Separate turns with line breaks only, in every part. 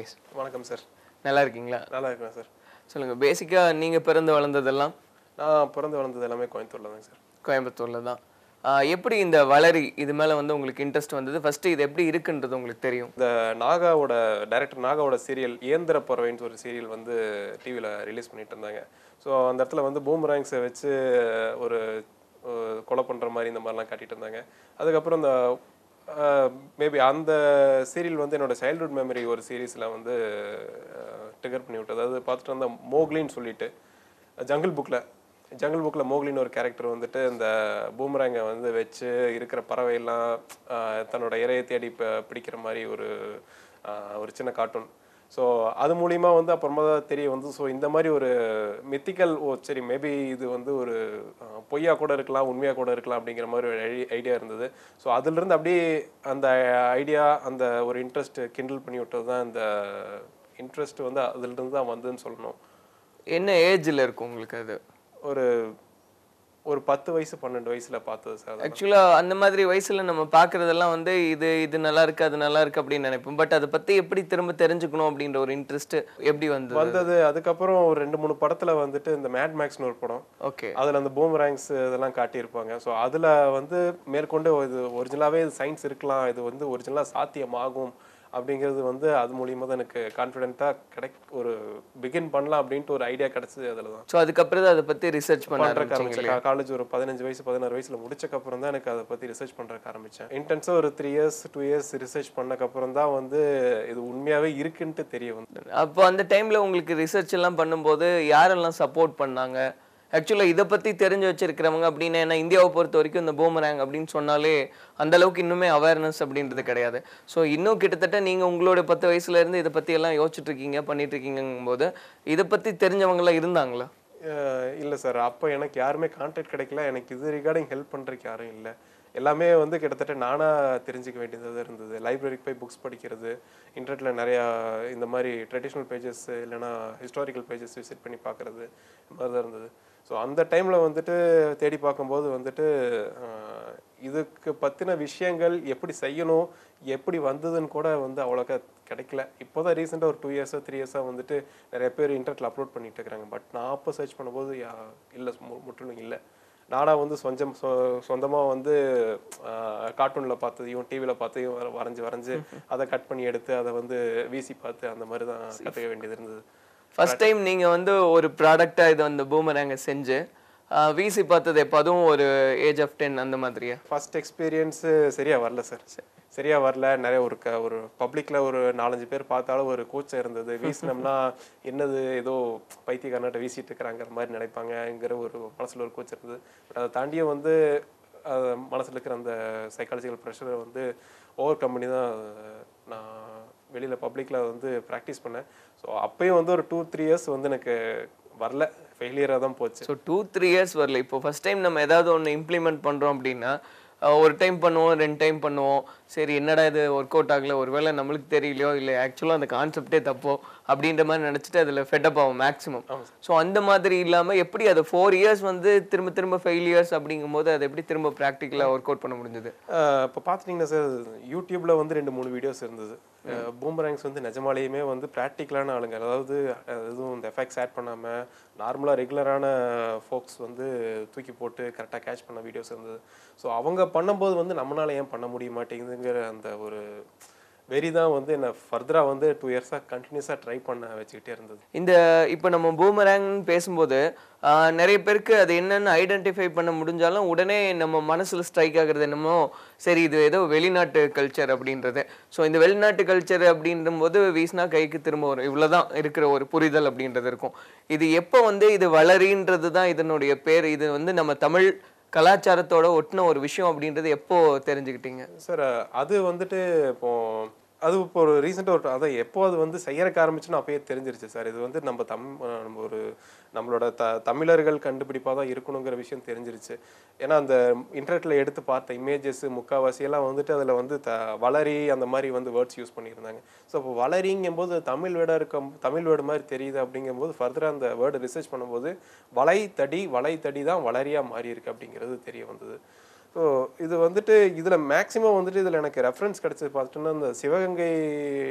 கணேஷ்
வணக்கம் சார்
நல்லா இருக்கீங்களா
நல்லா இருக்கேன் சார்
சொல்லுங்கள் பேசிக்காக நீங்கள் பிறந்து வளர்ந்ததெல்லாம்
நான் பிறந்து வளர்ந்தது எல்லாமே கோயம்புத்தூர்ல தாங்க சார்
கோயம்புத்தூரில் தான் ஆஹ் எப்படி இந்த வளரி இது மேலே வந்து உங்களுக்கு இன்ட்ரெஸ்ட் வந்தது ஃபஸ்ட்டு இது எப்படி இருக்குன்றது உங்களுக்கு தெரியும்
இந்த நாகாவோட டைரக்டர் நாகாவோட சீரியல் இயந்திர பறவைன்னு ஒரு சீரியல் வந்து டிவியில் ரிலீஸ் பண்ணிட்டு இருந்தாங்க ஸோ அந்த இடத்துல வந்து பூமராங்ஸை வச்சு ஒரு அஹ், கொலை பண்ணுற மாதிரி இந்த மாதிரிலாம் காட்டிட்டு இருந்தாங்க அதுக்கப்புறம் இந்த மேபி அந்த சீரியல் வந்து என்னோட சைல்ட்ஹுட் மெமரி ஒரு சீரீஸில் வந்து ட்ரிகர் பண்ணி விட்டது அதாவது பார்த்துட்டு வந்த மோக்லின்னு சொல்லிட்டு ஜங்கிள் புக்கில் ஜங்கிள் புக்கில் மோக்லின்னு ஒரு கேரக்டர் வந்துட்டு இந்த பூமராங்கை வந்து வச்சு இருக்கிற பறவையெல்லாம் ஆஹ், தன்னோட இரையை தேடி ப- பிடிக்கிற மாதிரி ஒரு ஆஹ், ஒரு சின்ன கார்ட்டூன் ஸோ அது மூலிமா வந்து அப்புறமா தான் தெரிய வந்து ஸோ இந்த மாதிரி ஒரு மித்திக்கல் ஓ சரி மேபி இது வந்து ஒரு ஆஹ், பொய்யா கூட இருக்கலாம் உண்மையாக கூட இருக்கலாம் அப்படிங்கிற மாதிரி ஒரு ஐடியா இருந்தது ஸோ அதுலேருந்து அப்படியே அந்த ஐடியா அந்த ஒரு இன்ட்ரெஸ்ட் கிண்டில் பண்ணி விட்டது தான் இந்த இன்ட்ரெஸ்ட் வந்து அதுலேருந்து தான் வந்ததுன்னு சொல்லணும்
என்ன ஏஜில் இருக்கும் உங்களுக்கு அது
ஒரு ஒரு பத்து வயசு பன்னெண்டு வயசுல பார்த்தது சார் அதெல்லாம்.
ஆக்சுவலாக அந்த மாதிரி வயசில் நம்ம பார்க்குறதெல்லாம் வந்து இது இது நல்லா இருக்கு அது நல்லா இருக்கு அப்படின்னு நினைப்போம் பட் அதை பற்றி எப்படி திரும்ப தெரிஞ்சுக்கணும் அப்படின்ற ஒரு இன்ட்ரெஸ்ட் எப்படி வந்தது
வந்தது அதுக்கப்புறம் ஒரு ரெண்டு மூணு படத்துல வந்துட்டு இந்த மேட் மேக்ஸ்னு ஒரு படம்
ஓகே
அதுல அந்த பூமராங்ஸ் இதெல்லாம் காட்டியிருப்பாங்க ஸோ அதுல வந்து மேற்கொண்டு இது ஒரிஜினலாவே இது சயின்ஸ் இருக்கலாம் இது வந்து ஒரிஜினலா சாத்தியமாகும் அப்படிங்கிறது வந்து அது மூலியமா தான் எனக்கு கான்ஃபிடென்ட்டா கிடை ஒரு பிகின் பண்ணலாம் அப்படின்ட்டு ஒரு ஐடியா கிடைச்சது அதில் தான்
ஸோ அதுக்கப்புறம் தான் அதை பற்றி ரிசர்ச் பண்ண
பண்றதுக்கு
ஆரம்பிச்சிங்க
ஆரம்பிச்சேன் காலேஜ் ஒரு பதினஞ்சு வயசு பதினாறு வயசுல முடிச்சக்கு அப்புறம் தான் எனக்கு அதை பத்தி ரிசர்ச் பண்றதுக்கு ஆரம்பிச்சேன் இன்டென்ஸா ஒரு three years two years research பண்ணக்கப்புறம் தான் வந்து இது உண்மையாவே இருக்குன்ட்டு தெரிய வந்து
அப்போ அந்த டைம்ல உங்களுக்கு ரிசர்ச் எல்லாம் பண்ணும்போது யாரெல்லாம் சப்போர்ட் பண்ணாங்க ஆக்சுவலாக இதை பற்றி தெரிஞ்சு வச்சிருக்கிறவங்க அப்படின்னு ஏன்னா இந்தியாவை பொறுத்த வரைக்கும் இந்த பூமராங் அப்படின்னு சொன்னாலே அந்த அளவுக்கு இன்னுமே அவேர்னஸ் அப்படின்றது கிடையாது ஸோ இன்னும் கிட்டத்தட்ட நீங்கள் உங்களோட பத்து வயசுல இருந்து இதை பற்றி எல்லாம் யோசிச்சுட்டு இருக்கீங்க பண்ணிட்டு இருக்கீங்கும் போது இதை பற்றி தெரிஞ்சவங்களாம் இருந்தாங்களா
அஹ் இல்ல சார் அப்போ எனக்கு யாருமே கான்டாக்ட் கிடைக்கல எனக்கு இது ரிகார்டிங் ஹெல்ப் பண்றதுக்கு யாரும் இல்லை எல்லாமே வந்து கிட்டத்தட்ட நானா தெரிஞ்சுக்க வேண்டியதாக இருந்தது லைப்ரரிக்கு போய் புக்ஸ் படிக்கிறது இன்டர்நெட்ல நிறையா இந்த மாதிரி ட்ரெடிஷ்னல் பேஜஸ் இல்லைன்னா ஹிஸ்டாரிக்கல் பேஜஸ் விசிட் பண்ணி பார்க்கறது இந்த மாதிரி தான் இருந்தது ஸோ அந்த டைமில் வந்துட்டு தேடி பார்க்கும்போது வந்துட்டு அஹ், இதுக்கு பற்றின விஷயங்கள் எப்படி செய்யணும் எப்படி வந்ததுன்னு கூட வந்து அவ்வளோக்கா கிடைக்கல இப்போ தான் ரீசெண்டாக ஒரு டூ இயர்ஸாக த்ரீ இயர்ஸாக வந்துட்டு நிறைய பேர் இன்டர்நெட்டில் அப்லோட் பண்ணிட்டு இருக்கிறாங்க பட் நான் அப்போ சர்ச் பண்ணும்போது யா- இல்லை மு- முற்றிலும் இல்லை நானாக வந்து சொந்தம் சொ- சொந்தமா வந்து கார்ட்டூனில் பார்த்ததையும் டிவியில் பார்த்ததையும் வர- வரைஞ்சு வரைஞ்சு அதை கட் பண்ணி எடுத்து அதை வந்து வீசி பார்த்து அந்த மாதிரி தான் கற்றுக்க வேண்டியது இருந்தது
ஃபர்ஸ்ட் டைம் நீங்கள் வந்து ஒரு ப்ராடக்டாக இதை வந்து பூமராங்கை செஞ்சு ஆஹ் வீசி பார்த்தது எப்போ அதுவும் ஒரு ஏஜ் ஆஃப் டென் அந்த மாதிரியா
ஃபர்ஸ்ட் எக்ஸ்பீரியன்ஸு சரியா வரல சார் சரியா வரல நிறைய ஒரு க ஒரு பப்ளிக்ல ஒரு நாலஞ்சு பேர் பார்த்தாலும் ஒரு கூச்சம் இருந்தது வீசினோம்னா என்னது ஏதோ பைத்தியக்காரனாட்ட வீசிட்டு இருக்கிறாங்கிற மாதிரி நினைப்பாங்கங்கிற ஒரு மனசுல ஒரு கூச்சம் இருந்தது பட் அதை தாண்டியும் வந்து அது மனசுல இருக்கிற அந்த சைக்காலஜிக்கல் ப்ரெஷரை வந்து ஓவர் கம் பண்ணி தான் நான் வெளியில பப்ளிக்ல வந்து ப்ராக்டிஸ் பண்ணேன் ஸோ அப்பயும் வந்து ஒரு டூ த்ரீ இயர்ஸ் வந்து எனக்கு வரல ஃபெயிலியராக தான் போச்சு
ஸோ டூ த்ரீ இயர்ஸ் வரல இப்போ ஃபர்ஸ்ட் டைம் நம்ம ஏதாவது ஒன்று இம்ப்ளிமெண்ட் பண்ணுறோம் அப்படின்னா அஹ் ஒரு டைம் பண்ணுவோம் ரெண்டு டைம் பண்ணுவோம் சரி என்னடா இது ஒர்க் அவுட் ஆகல ஒருவேளை நம்மளுக்கு தெரியலையோ இல்லை ஆக்சுவலாக அந்த கான்செப்டே தப்போ அப்படின்ற மாதிரி நினச்சிட்டு அதில் ஃபெட்டப் ஆகும் மேக்ஸிமம் ஸோ அந்த மாதிரி இல்லாமல் எப்படி அது ஃபோர் இயர்ஸ் வந்து திரும்ப திரும்ப ஃபெயிலியர்ஸ் அப்படிங்கும்போது அதை எப்படி திரும்ப ப்ராக்டிக்கலாக ஒர்க் அவுட் பண்ண முடிஞ்சது
இப்போ பார்த்துட்டிங்கன்னா சார் யூடியூப்ல வந்து ரெண்டு மூணு வீடியோஸ் இருந்தது பூமராங்ஸ் வந்து நிஜமாலேயுமே வந்து ப்ராக்டிக்கலான ஆளுங்க அதாவது அஹ், எதுவும் இந்த எஃபெக்ட்ஸ் ஆட் பண்ணாமல் நார்மலாக ரெகுலரான ஃபோக்ஸ் வந்து தூக்கி போட்டு கரெக்டாக கேட்ச் பண்ண வீடியோஸ் இருந்தது ஸோ அவங்க பண்ணும்போது வந்து நம்மளால ஏன் பண்ண முடிய மாட்டேங்குதுங்கிற அந்த ஒரு வெறி தான் வந்து என்ன ஃபர்தராக வந்து டூ இயர்ஸாக கண்டினியூஸாக ட்ரை பண்ண வச்சுக்கிட்டே இருந்தது
இந்த இப்போ நம்ம பூமராங்னு பேசும்போது ஆஹ், நிறைய பேருக்கு அது என்னன்னு ஐடென்டிஃபை பண்ண முடிஞ்சாலும் உடனே நம்ம மனசுல ஸ்ட்ரைக் ஆகுறது என்னமோ சரி இது ஏதோ வெளிநாட்டு கல்ச்சர் அப்படின்றது ஸோ இந்த வெளிநாட்டு கல்ச்சர் அப்படின்ற போது வீசினா கைக்கு திரும்ப வரும் இவ்வளவுதான் இருக்கிற ஒரு புரிதல் அப்படின்றது இருக்கும் இது எப்போ வந்து இது வளரின்றது தான் இதனுடைய பேர் இது வந்து நம்ம தமிழ் கலாச்சாரத்தோட ஒட்டின ஒரு விஷயம் அப்படின்றது எப்போ தெரிஞ்சுக்கிட்டீங்க
சார் அது வந்துட்டு இப்போ அது இப்போ ஒரு ரீசெண்டாக ஒரு அதை எப்போ அது வந்து செய்யறக்க ஆரம்பிச்சுன்னு அப்பயே தெரிஞ்சிருச்சு சார் இது வந்து நம்ம தம் நம்ம ஒரு நம்மளோட த தமிழர்கள் கண்டுபிடிப்பாக தான் இருக்கணுங்கிற விஷயம் தெரிஞ்சிருச்சு ஏன்னா அந்த இன்டர்நெட்டில் எடுத்து பார்த்த இமேஜஸ் முக்காவாசி எல்லாம் வந்துட்டு அதில் வந்து த வளரி அந்த மாதிரி வந்து வேர்ட்ஸ் யூஸ் பண்ணியிருந்தாங்க ஸோ இப்போ வளரிங்கும்போது தமிழ் வேர்டாக இருக்க தமிழ் வேர்டு மாதிரி தெரியுது அப்படிங்கும்போது ஃபர்தராக அந்த வேர்டு ரிசர்ச் பண்ணும்போது வலை தடி வலை தடி தான் வளரியாக மாறி இருக்கு அப்படிங்கிறது தெரிய வந்தது ஸோ இது வந்துட்டு இதில் மேக்ஸிமம் வந்துட்டு இதில் எனக்கு ரெஃபரன்ஸ் கிடச்சது பார்த்துட்டோன்னா இந்த சிவகங்கை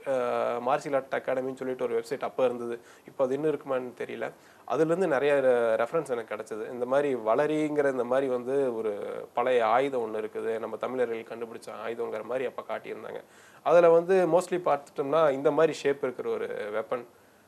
மார்ஷியல் ஆர்ட் அகாடமின்னு சொல்லிட்டு ஒரு வெப்சைட் அப்போ இருந்தது இப்போ அது இன்னும் இருக்குமான்னு தெரியல அதுலேருந்து நிறைய ரெஃபரன்ஸ் எனக்கு கிடச்சிது இந்த மாதிரி வளரிங்கிற இந்த மாதிரி வந்து ஒரு பழைய ஆயுதம் ஒன்று இருக்குது நம்ம தமிழர்கள் கண்டுபிடிச்ச ஆயுதங்கிற மாதிரி அப்போ காட்டியிருந்தாங்க அதில் வந்து மோஸ்ட்லி பார்த்துட்டோம்னா இந்த மாதிரி ஷேப் இருக்கிற ஒரு வெப்பன்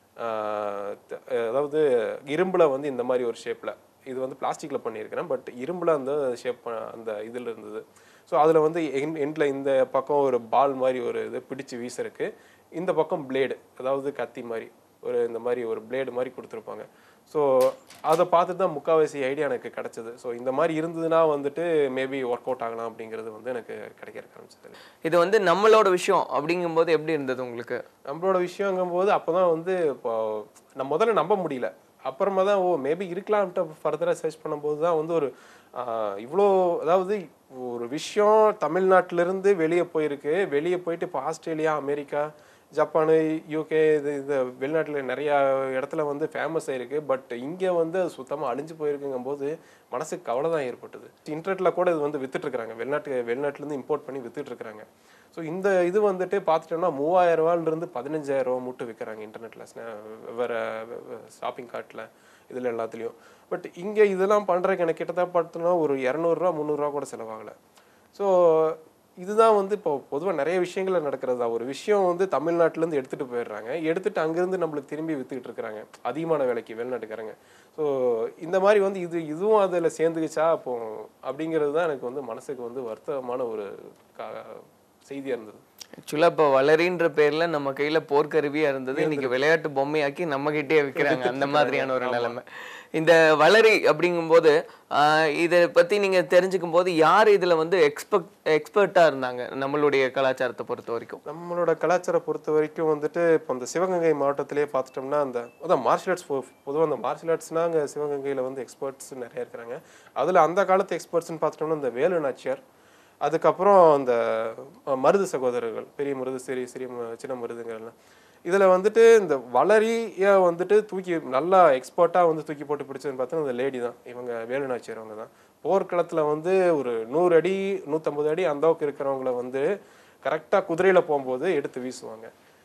அதாவது இரும்பில் வந்து இந்த மாதிரி ஒரு ஷேப்பில் இது வந்து பிளாஸ்டிக்கில் பண்ணியிருக்கிறேன் பட் இரும்பில் அந்த ஷேப் அந்த இதில் இருந்தது ஸோ அதில் வந்து என் எண்டில் இந்த பக்கம் ஒரு பால் மாதிரி ஒரு இது பிடிச்சு வீசறக்கு இந்த பக்கம் பிளேடு அதாவது கத்தி மாதிரி ஒரு இந்த மாதிரி ஒரு பிளேடு மாதிரி கொடுத்துருப்பாங்க ஸோ அதை பார்த்துட்டு தான் முக்கால்வாசி ஐடியா எனக்கு கிடச்சிது ஸோ இந்த மாதிரி இருந்ததுன்னா வந்துட்டு மேபி ஒர்க் அவுட் ஆகலாம் அப்படிங்கிறது வந்து எனக்கு கிடைக்க ஆரம்பிச்சது
இது வந்து நம்மளோட விஷயம் அப்படிங்கும்போது எப்படி இருந்தது உங்களுக்கு
நம்மளோட விஷயங்கும்போது அப்போ தான் வந்து இப்போ நான் முதல்ல நம்ப முடியல அப்புறமா தான் ஓ மேபி இருக்கலாம்ட்டு ஃபர்தராக சர்ச் பண்ணும்போது தான் வந்து ஒரு இவ்வளோ அதாவது ஒரு விஷயம் தமிழ்நாட்டிலேருந்து வெளியே போயிருக்கு வெளியே போயிட்டு இப்போ ஆஸ்திரேலியா அமெரிக்கா ஜப்பானு யூகே இது இது வெளிநாட்டில் நிறையா இடத்துல வந்து ஃபேமஸ் ஆயிருக்கு பட் இங்கே வந்து அது சுத்தமாக அழிஞ்சு போயிருக்குங்கும் போது மனசுக்கு கவலை தான் ஏற்பட்டது இன்டர்நெட்டில் கூட இது வந்து வித்துட்ருக்குறாங்க வெளிநாட்டு வெளிநாட்டிலேருந்து இம்போர்ட் பண்ணி வித்துட்ருக்குறாங்க ஸோ இந்த இது வந்துட்டு பார்த்துட்டோம்னா மூவாயிரம் ரூபாயிலிருந்து பதினஞ்சாயிரம் ரூபா மட்டும் விற்கிறாங்க இன்டர்நெட்டில் வேறு ஷாப்பிங் கார்ட்டில் இதில் எல்லாத்துலேயும் பட் இங்கே இதெல்லாம் பண்ணுறதுக்கு எனக்கு கிட்டத்தட்ட பார்த்தோன்னா ஒரு இரநூறுவா முந்நூறுரூவா கூட செலவாகலை ஸோ இதுதான் வந்து இப்போ பொதுவாக நிறைய விஷயங்கள் நடக்கிறது தான் ஒரு விஷயம் வந்து தமிழ்நாட்டிலேருந்து எடுத்துகிட்டு போயிடுறாங்க எடுத்துட்டு அங்கேருந்து நம்மளுக்கு திரும்பி வித்துக்கிட்டு இருக்கிறாங்க அதிகமான விலைக்கு வெளிநாட்டுக்காரங்க ஸோ இந்த மாதிரி வந்து இது இதுவும் அதில் சேர்ந்துக்கிச்சா அப்போ அப்படிங்கிறது தான் எனக்கு வந்து மனசுக்கு வந்து வருத்தமான ஒரு கா செய்தியாக இருந்தது
ஆக்சுவலாக இப்போ வளரின்ற பேர்ல நம்ம கையில போர்க்கருவியா இருந்தது இன்னைக்கு விளையாட்டு பொம்மையாக்கி நம்ம கிட்டே விற்கிறாங்க அந்த மாதிரியான ஒரு நிலைமை இந்த வளரி அப்படிங்கும்போது ஆஹ் இதை பத்தி நீங்க தெரிஞ்சுக்கும் போது யார் இதுல வந்து எக்ஸ்பெக்ட் எக்ஸ்பர்ட்டா இருந்தாங்க நம்மளுடைய கலாச்சாரத்தை பொறுத்த வரைக்கும்
நம்மளோட கலாச்சாரம் பொறுத்த வரைக்கும் வந்துட்டு இப்போ அந்த சிவகங்கை மாவட்டத்திலே பார்த்துட்டோம்னா அந்த அதான் மார்ஷியல் ஆர்ட்ஸ் பொதுவாக அந்த மார்ஷியல் ஆர்ட்ஸ்னா அங்கே சிவகங்கையில் வந்து எக்ஸ்பர்ட்ஸ் நிறைய இருக்கிறாங்க அதில் அந்த காலத்து எக்ஸ்பர்ட்ஸ்னு பார்த்துட்டோம்னா இந்த வேலு நாச்சியார் அதுக்கப்புறம் அந்த அஹ், மருது சகோதரர்கள் பெரிய மருது சிறிய சிறிய ம- சின்ன மருதுங்கிறலாம் இதில் வந்துட்டு இந்த வளரியை வந்துட்டு தூக்கி நல்லா எக்ஸ்பர்ட்டாக வந்து தூக்கி போட்டு பிடிச்சதுன்னு பார்த்தா அந்த லேடி தான் இவங்க வேலு நாச்சியார் அவங்க தான் போர்க்களத்தில் வந்து ஒரு நூறு அடி நூற்றம்பது அடி அந்த அளவுக்கு இருக்கிறவங்கள வந்து கரெக்டாக குதிரையில் போகும்போது எடுத்து வீசுவாங்க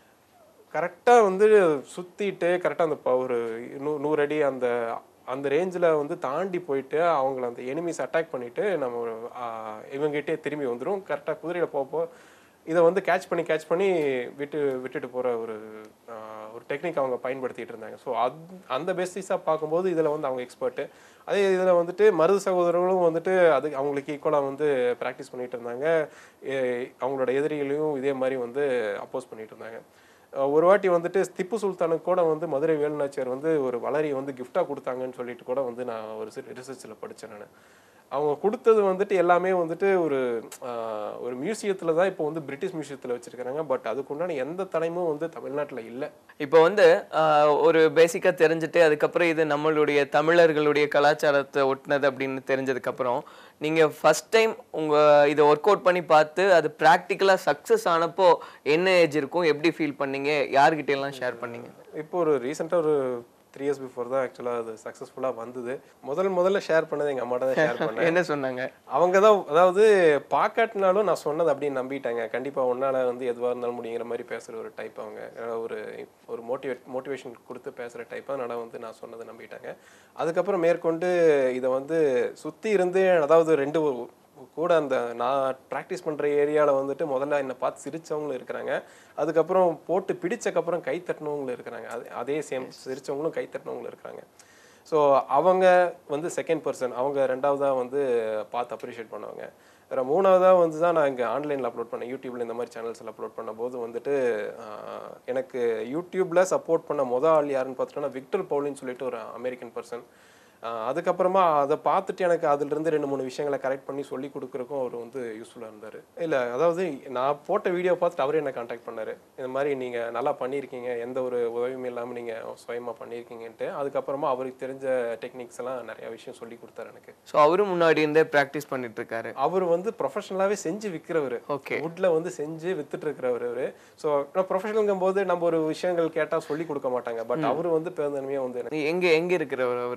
கரெக்டாக வந்து சுற்றிட்டு கரெக்டாக அந்த ப- ஒரு நூ நூறு அடி அந்த அந்த ரேஞ்சில் வந்து தாண்டி போயிட்டு அவங்கள அந்த எனிமீஸ் அட்டாக் பண்ணிட்டு நம்ம ஒரு, ஆ, இவங்ககிட்டே திரும்பி வந்துடும் கரெக்டாக குதிரையில் போப்போ இதை வந்து கேட்ச் பண்ணி கேட்ச் பண்ணி விட்டு விட்டுட்டு போகிற ஒரு ஆ, ஒரு டெக்னிக் அவங்க பயன்படுத்திட்டு இருந்தாங்க ஸோ அத் அந்த பேசிஸாக பார்க்கும்போது இதில் வந்து அவங்க எக்ஸ்பர்ட்டு அதே இதில் வந்துட்டு மருது சகோதரர்களும் வந்துட்டு அது அவங்களுக்கு ஈக்குவலாக வந்து ப்ராக்டிஸ் பண்ணிட்டு இருந்தாங்க எ- அவங்களோட எதிரிகளையும் இதே மாதிரி வந்து அப்போஸ் பண்ணிட்டு இருந்தாங்க அஹ் ஒரு வாட்டி வந்துட்டு திப்பு சுல்தானுக்கு கூட வந்து மதுரை வேலுநாச்சியார் வந்து ஒரு வளரி வந்து கிஃப்டாக கொடுத்தாங்கன்னு சொல்லிட்டு கூட வந்து நான் ஒரு ரிசர்ச்சில் படித்தேன் நான் அவங்க கொடுத்தது வந்துட்டு எல்லாமே வந்துட்டு ஒரு ஆஹ், ஒரு மியூசியத்தில் தான் இப்போ வந்து பிரிட்டிஷ் மியூசியத்தில் வச்சிருக்காங்க பட் அதுக்குண்டான எந்த தடயமும் வந்து தமிழ்நாட்டில் இல்லை
இப்போ வந்து ஆஹ், ஒரு பேசிக்கா தெரிஞ்சுட்டு அதுக்கப்புறம் இது நம்மளுடைய தமிழர்களுடைய கலாச்சாரத்தை ஒட்டினது அப்படின்னு தெரிஞ்சதுக்கு அப்புறம் நீங்க ஃபர்ஸ்ட் டைம் உங்க இதை ஒர்க் அவுட் பண்ணி பார்த்து அது ப்ராக்டிக்கலா சக்ஸஸ் ஆனப்போ என்ன ஏஜ் இருக்கும் எப்படி ஃபீல் பண்ணீங்க யார்கிட்ட எல்லாம் ஷேர் பண்ணீங்க
இப்போ ஒரு ரீசெண்டாக ஒரு த்ரீ இயர்ஸ் பிஃபோர் தான் ஆக்சுவலாக அது சக்ஸஸ்ஃபுல்லாக வந்தது முதல் முதல்ல ஷேர் பண்ணது எங்கள் அம்மாட்ட தான் ஷேர் பண்ணேன்
என்ன சொன்னாங்க
அவங்க தான் அதாவது பார்க்காட்டினாலும் நான் சொன்னது அப்படியே நம்பிட்டாங்க கண்டிப்பாக உன்னால் வந்து எதுவாக இருந்தாலும் முடியுங்கிற மாதிரி பேசுகிற ஒரு டைப் அவங்க அஹ் ஒரு ஒரு மோட்டிவேட் மோட்டிவேஷன் கொடுத்து பேசுகிற டைப்பாக அதனால் வந்து நான் சொன்னதை நம்பிட்டாங்க அதுக்கப்புறம் மேற்கொண்டு இதை வந்து சுற்றி இருந்து அதாவது ரெண்டு ஒரு- கூட அந்த நான் ப்ராக்டிஸ் பண்ணுற ஏரியாவில் வந்துட்டு முதல்ல என்னை பார்த்து சிரிச்சவங்களும் இருக்கிறாங்க அதுக்கப்புறம் போட்டு பிடிச்சக்கப்புறம் கை தட்டினவங்களும் இருக்கிறாங்க அது அதே சேம் சிரிச்சவங்களும் கை தட்டினவங்களும் இருக்கிறாங்க ஸோ அவங்க வந்து செகண்ட் பர்சன் அவங்க ரெண்டாவதாக வந்து பார்த்து அப்ரிஷியேட் பண்ணுவாங்க வேறு மூணாவதாக வந்து தான் நான் இங்கே ஆன்லைனில் அப்லோட் பண்ணேன் யூடியூப்ல இந்த மாதிரி சேனல்ஸில் அப்லோட் பண்ணும்போது வந்துட்டு ஆஹ், எனக்கு யூடியூப்பில் சப்போர்ட் பண்ண மொதல் ஆள் யாருன்னு பார்த்துட்டோன்னா விக்டர் பவுலின்னு சொல்லிட்டு ஒரு அமெரிக்கன் பர்சன் அதுக்கப்புறமா அதை பார்த்துட்டு எனக்கு அதுலேருந்து ரெண்டு மூணு விஷயங்களை கரெக்ட் பண்ணி சொல்லி கொடுக்குறக்கும் அவர் வந்து யூஸ்ஃபுல்லாக இருந்தார் இல்லை அதாவது நான் போட்ட வீடியோ பார்த்துட்டு அவரே என்ன காண்டாக்ட் பண்ணார் இந்த மாதிரி நீங்கள் நல்லா பண்ணியிருக்கீங்க எந்த ஒரு உதவியும் இல்லாமல் நீங்கள் சுயமாக பண்ணியிருக்கீங்கன்ட்டு அதுக்கப்புறமா அவருக்கு தெரிஞ்ச டெக்னிக்ஸ் எல்லாம் நிறைய விஷயம் சொல்லி கொடுத்தாரு எனக்கு
ஸோ அவரும் முன்னாடி இருந்தே ப்ராக்டிஸ் பண்ணிட்டு இருக்காரு
அவர் வந்து ப்ரொஃபஷனலாகவே செஞ்சு விற்கிறவர்
ஓகே
வுட்ல வந்து செஞ்சு வித்துட்டு இருக்கிறவர் அவரு ஸோ ப்ரொஃபஷனல்ங்கும் போது நம்ம ஒரு விஷயங்கள் கேட்டால் சொல்லி கொடுக்க மாட்டாங்க பட் அவர் வந்து பெருந்தன்மையாக வந்து எனக்கு
எங்க எங்க இருக்கிறவர் அவரு
ஆஹ்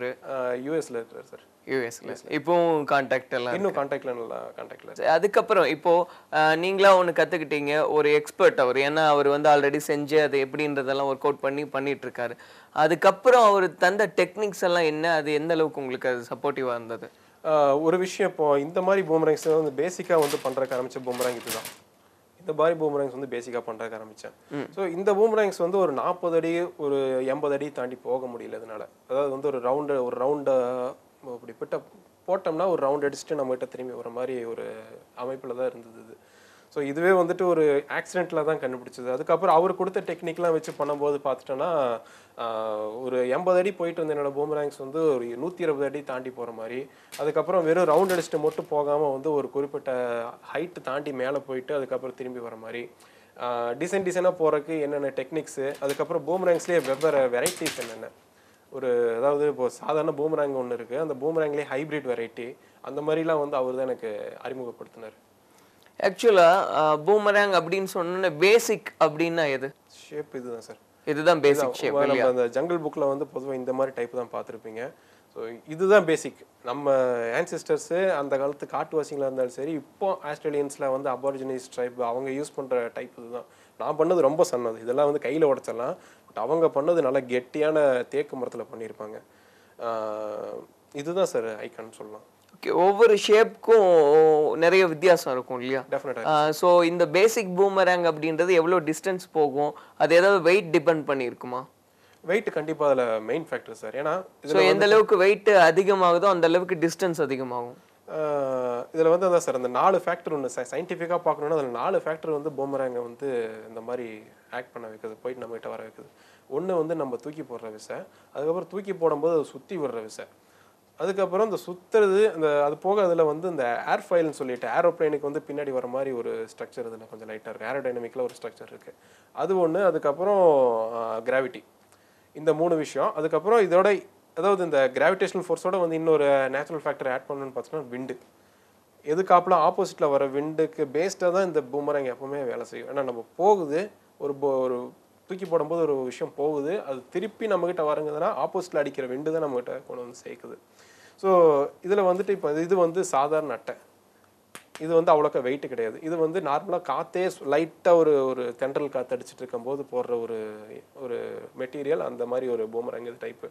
யூஎஸ்ல இருக்காரு சார்
யூஎஸ்ல இப்போவும் கான்டாக்ட் எல்லாம்
இன்னும் கான்டாக்ட்ல நல்லா கான்டாக்ட்ல
சரி, அதுக்கப்புறம் இப்போ அஹ், நீங்களா ஒன்று கத்துக்கிட்டீங்க ஒரு எக்ஸ்பர்ட் அவர் ஏன்னா அவர் வந்து ஆல்ரெடி செஞ்சு அது எப்படின்றதெல்லாம் ஒர்க் அவுட் பண்ணி பண்ணிட்டு இருக்காரு அதுக்கப்புறம் அவர் தந்த டெக்னிக்ஸ் எல்லாம் என்ன அது எந்த அளவுக்கு உங்களுக்கு அது சப்போர்ட்டிவா இருந்தது
ஆஹ் ஒரு விஷயம் இப்போ இந்த மாதிரி பூமராங்ஸ் வந்து பேசிக்காக வந்து பண்ணுறக்கு ஆரம்பிச்ச பூமராங் இதுதான் இந்த மாதிரி பூமராங்ஸ் வந்து பேசிக்காக பண்ணுறக்கு ஆரம்பித்தேன் ஸோ இந்த பூமராங்ஸ் வந்து ஒரு நாற்பது அடி ஒரு எண்பது அடி தாண்டி போக முடியல இதனால அதாவது வந்து ஒரு ரவுண்டு ஒரு ரவுண்டை இப்படி பிட்ட போட்டோம்னா ஒரு ரவுண்ட் அடிச்சுட்டு நம்மகிட்ட திரும்பி வர மாதிரி ஒரு அமைப்பில் தான் இருந்தது இது ஸோ இதுவே வந்துட்டு ஒரு ஆக்சிடென்ட்டில் தான் கண்டுபிடிச்சது அதுக்கப்புறம் அவர் கொடுத்த டெக்னிக்லாம் வச்சு பண்ணும்போது பார்த்துட்டோன்னா ஆஹ், ஒரு எண்பது அடி போயிட்டு வந்த என்னோட பூமராங்ஸ் வந்து ஒரு நூற்றி இருபது அடி தாண்டி போகிற மாதிரி அதுக்கப்புறம் வெறும் ரவுண்ட் அடிச்சுட்டு மட்டும் போகாமல் வந்து ஒரு குறிப்பிட்ட ஹைட்டு தாண்டி மேலே போயிட்டு அதுக்கப்புறம் திரும்பி வர மாதிரி டிசைன் டிசைனாக போகிறதுக்கு என்னென்ன டெக்னிக்ஸு அதுக்கப்புறம் பூமராங்ஸ்லேயே வெவ்வேறு வெரைட்டிஸ் என்னென்ன ஒரு அதாவது இப்போ சாதாரண பூமராங் ஒன்று இருக்குது அந்த பூமராங்லேயே ஹைப்ரிட் வெரைட்டி அந்த மாதிரிலாம் வந்து அவர் தான் எனக்கு அறிமுகப்படுத்தினார்
ஆக்சுவலா பூமராங் அப்படின்னு சொன்ன பேசிக் அப்படின்னா எது
ஷேப் இதுதான் சார்
இதுதான் பேசிக் ஷேப்
நம்ம அந்த ஜங்கிள் புக்கில் வந்து பொதுவாக இந்த மாதிரி டைப் தான் பார்த்துருப்பீங்க ஸோ இதுதான் பேசிக் நம்ம ஆன்சிஸ்டர்ஸு அந்த காலத்து காட்டுவாசிங்களாக இருந்தாலும் சரி இப்போ ஆஸ்திரேலியன்ஸில் வந்து அபார்ஜினிஸ் டைப் அவங்க யூஸ் பண்ணுற டைப் இதுதான் நான் பண்ணது ரொம்ப சன்னது இதெல்லாம் வந்து கையில் உடைச்சிடலாம் பட் அவங்க பண்ணது நல்லா கெட்டியான தேக்கு மரத்தில் பண்ணியிருப்பாங்க ஆஹ் இதுதான் சார் ஐக்கான் சொல்லலாம்
ஓகே ஒவ்வொரு ஷேப்க்கும் நிறைய வித்தியாசம் இருக்கும் இல்லையா
டெஃபினட்டாக
ஸோ இந்த பேசிக் பூமராங் அப்படின்றது எவ்வளோ டிஸ்டன்ஸ் போகும் அது ஏதாவது வெயிட் டிபெண்ட் பண்ணியிருக்குமா
வெயிட் கண்டிப்பாக அதில் மெயின் ஃபேக்டர் சார் ஏன்னா
ஸோ எந்த அளவுக்கு வெயிட் அதிகமாகுதோ அந்த அளவுக்கு டிஸ்டன்ஸ் அதிகமாகும்
ஆஹ் இதுல வந்து அதான் சார் அந்த நாலு ஃபேக்டர் ஒன்று சயின்டிஃபிக்காக பார்க்கணுன்னா அதில் நாலு ஃபேக்டர் வந்து பூமராங்கை வந்து இந்த மாதிரி ஆக்ட் பண்ண வைக்குது போயிட்டு நம்ம கிட்ட வர வைக்குது ஒன்று வந்து நம்ம தூக்கி போடுற விசை அதுக்கப்புறம் தூக்கி போடும்போது அது சுற்றி விடுற விசை அதுக்கப்புறம் இந்த சுத்துறது அந்த அது போக அதில் வந்து இந்த ஏர் ஃபைல்னு சொல்லிட்டு ஏரோப்ளேனுக்கு வந்து பின்னாடி வர மாதிரி ஒரு ஸ்ட்ரக்சர் இதில் கொஞ்சம் லைட்டாக இருக்குது ஏரோடைனமிக்கில் ஒரு ஸ்ட்ரக்சர் இருக்குது அது ஒன்று அதுக்கப்புறம் கிராவிட்டி இந்த மூணு விஷயம் அதுக்கப்புறம் இதோட அதாவது இந்த கிராவிடேஷனல் ஃபோர்ஸோட வந்து இன்னொரு நேச்சுரல் ஃபேக்டர் ஆட் பண்ணணும்னு பார்த்தீங்கன்னா விண்டு எதுக்காப்புல ஆப்போசிட்டில் வர விண்டுக்கு பேஸ்டாக தான் இந்த பூமரங்க எப்பவுமே வேலை செய்யும் ஏன்னா நம்ம போகுது ஒரு bo- ஒரு தூக்கி போடும்போது ஒரு விஷயம் போகுது அது திருப்பி நம்மக்கிட்ட வரங்குதுன்னா ஆப்போசிட்டில் அடிக்கிற விண்டு தான் நம்மகிட்ட கொண்டு வந்து சேர்க்குது ஸோ இதில் வந்துட்டு இப்போ இது வந்து சாதாரண அட்டை இது வந்து அவ்வளோக்கா வெயிட் கிடையாது இது வந்து நார்மலாக காற்றே லைட்டாக ஒரு ஒரு தென்றல் காற்று அடிச்சிட்டு இருக்கும்போது போடுற ஒரு ஒரு மெட்டீரியல் அந்த மாதிரி ஒரு பூமரங்க டைப்பு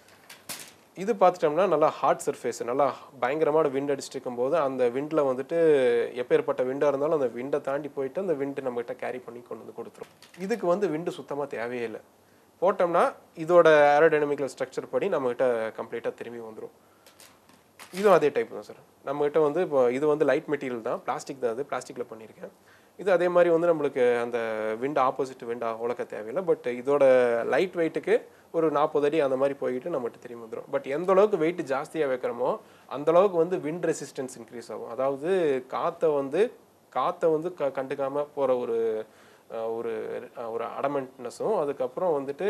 இது பார்த்துட்டோம்னா நல்லா ஹார்ட் சர்ஃபேஸ் நல்லா பயங்கரமான விண்ட் அடிச்சுட்டு இருக்கும்போது அந்த விண்டில் வந்துட்டு எப்பேற்பட்ட விண்டாக இருந்தாலும் அந்த விண்டை தாண்டி போயிட்டு அந்த விண்டு நம்மகிட்ட கேரி பண்ணி கொண்டு வந்து கொடுத்துரும் இதுக்கு வந்து விண்டு சுத்தமாக தேவையே இல்லை போட்டோம்னா இதோட ஏரோடைனமிக்கல் ஸ்ட்ரக்சர் படி நம்மகிட்ட கம்ப்ளீட்டாக திரும்பி வந்துடும் இதுவும் அதே டைப் தான் சார் நம்மகிட்ட வந்து இப்போ இது வந்து லைட் மெட்டீரியல் தான் பிளாஸ்டிக் தான் அது பிளாஸ்டிக்கில் பண்ணியிருக்கேன் இது அதே மாதிரி வந்து நம்மளுக்கு அந்த விண்ட் ஆப்போசிட் விண்ட் உலக்க தேவையில்லை பட் இதோட லைட் வெயிட்டுக்கு ஒரு நாற்பது அடி அந்த மாதிரி போயிட்டு நம்மகிட்ட திரும்பி வந்துடும் பட் எந்த அளவுக்கு வெயிட் ஜாஸ்தியாக வைக்கிறோமோ அந்த அளவுக்கு வந்து விண்ட் ரெசிஸ்டன்ஸ் இன்க்ரீஸ் ஆகும் அதாவது காற்றை வந்து காற்றை வந்து க கண்டுக்காமல் போகிற ஒரு அஹ், ஒரு அஹ், ஒரு அடமெண்ட்னஸும் அதுக்கப்புறம் வந்துட்டு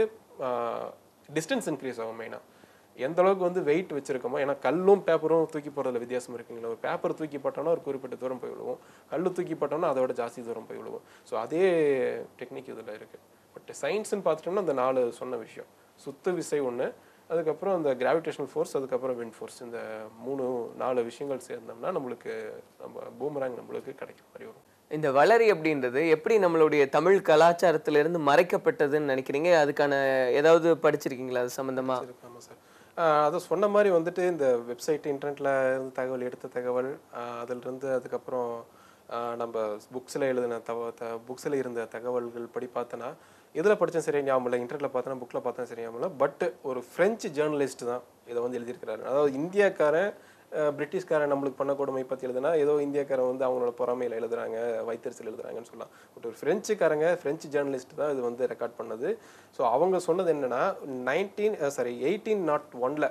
டிஸ்டன்ஸ் இன்க்ரீஸ் ஆகும் மெயினாக எந்த அளவுக்கு வந்து வெயிட் வச்சிருக்கோமோ ஏன்னா கல்லும் பேப்பரும் தூக்கி போடுறதுல வித்தியாசம் இருக்குங்களா ஒரு பேப்பர் தூக்கி போட்டோம்னா ஒரு குறிப்பிட்ட தூரம் போய் விழுவோம் கல் தூக்கி போட்டோம்னா அதோட ஜாஸ்தி தூரம் போய் விழுவோம் ஸோ அதே டெக்னிக் இதில் இருக்குது பட் சயின்ஸ்னு பார்த்துட்டோம்னா அந்த நாலு சொன்ன விஷயம் சுத்து விசை ஒன்று அதுக்கப்புறம் அந்த கிராவிடேஷனல் ஃபோர்ஸ் அதுக்கப்புறம் விண்ட் ஃபோர்ஸ் இந்த மூணு நாலு விஷயங்கள் சேர்ந்தோம்னா நம்மளுக்கு நம்ம பூமராங் நம்மளுக்கு கிடைக்கிற மாதிரி வரும்
இந்த வளரி அப்படின்றது எப்படி நம்மளுடைய தமிழ் கலாச்சாரத்திலிருந்து மறைக்கப்பட்டதுன்னு நினைக்கிறீங்க அதுக்கான ஏதாவது படிச்சிருக்கீங்களா அது சம்பந்தமா
இருக்கு ஆமாம் சார் அதை சொன்ன மாதிரி வந்துட்டு இந்த வெப்சைட் இன்டர்நெட்டில் இருந்து தகவல் எடுத்த தகவல் ஆஹ் அதிலிருந்து அதுக்கப்புறம் ஆஹ் நம்ம புக்ஸில் எழுதின தவ த புக்ஸில் இருந்த தகவல்கள் படி பார்த்தோன்னா எதில் படித்தேன் சரியா ஞாபகம் இல்லை இன்டர்நெட்டில் பார்த்தோன்னா புக்கில் பார்த்தேன் சரியா ஞாபகம் இல்லை பட் ஒரு ஃப்ரெஞ்சு ஜேர்னலிஸ்ட் தான் இதை வந்து எழுதியிருக்கிறாரு அதாவது இந்தியாக்காரன் அஹ் பிரிட்டிஷ்காரன் நம்மளுக்கு பண்ண கொடுமை பற்றி எழுதுனா ஏதோ இந்தியாக்காரன் வந்து அவங்களோட பொறாமையில் எழுதுறாங்க வைத்தறிச்சல் எழுதுறாங்கன்னு சொல்லலாம் பட் ஒரு ஃப்ரெஞ்சுக்காரங்க ஃப்ரெஞ்சு ஜேர்னலிஸ்ட் தான் இது வந்து ரெக்கார்ட் பண்ணது ஸோ அவங்க சொன்னது என்னன்னா நைன்டீன் சாரி எயிட்டீன் நாட் ஒன்ல